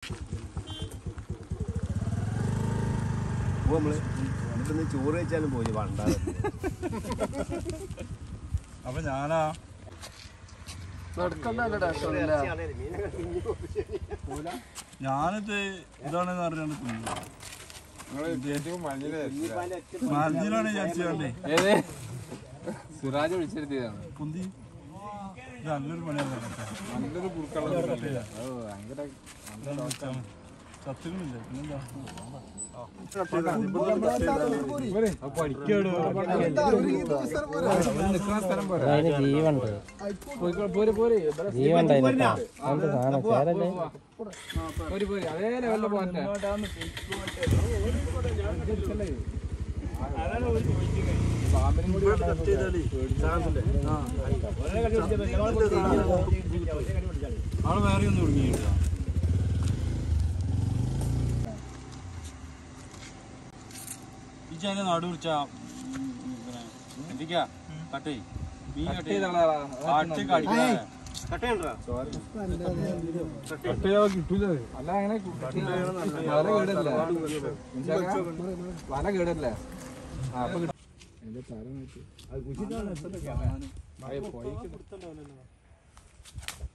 പോ നമ്മള് എന്നിട്ടൊന്ന് ചോറ് വെച്ചാലും പോയി വണ്ട അപ്പൊ ഞാനാ ഞാനിത് ഇതാണെന്ന് അറിയാണ്ട് മഞ്ഞിലാണ് വിചാരിച്ചേ ഏത് സിറാജ് വിളിച്ചിരുത്തിയതാണ് കുന്തി ഇത് നല്ലൊരു പണിയാണ് കേട്ടോ. നല്ലൊരു പുഴുക്കള ഓ ഭയങ്കര ചത്തുകളില്ല പിന്നെന്താ അതിന് ജീവണ്ട് പോരെ പോരെ ജീവണ്ട് അതിന് എന്ത് സാധനം ചേരല്ലേ പോരെ പോരെ അതേ ലെവലിൽ പോകട്ടെ ആള് വേറെ ഒന്നും ഒടുങ്ങിയില്ല ഈ ചൈന നാട് കുറിച്ച എന്തൊക്കെയാ കട്ടേ മീൻ കട്ടേ കാട്ട് കടിക്കാ അല്ല അങ്ങനെ വല കേടല്ലേ വല കേടല്ലേ ആ അപ്പൊ കിട്ടും എന്റെ തല നോക്കി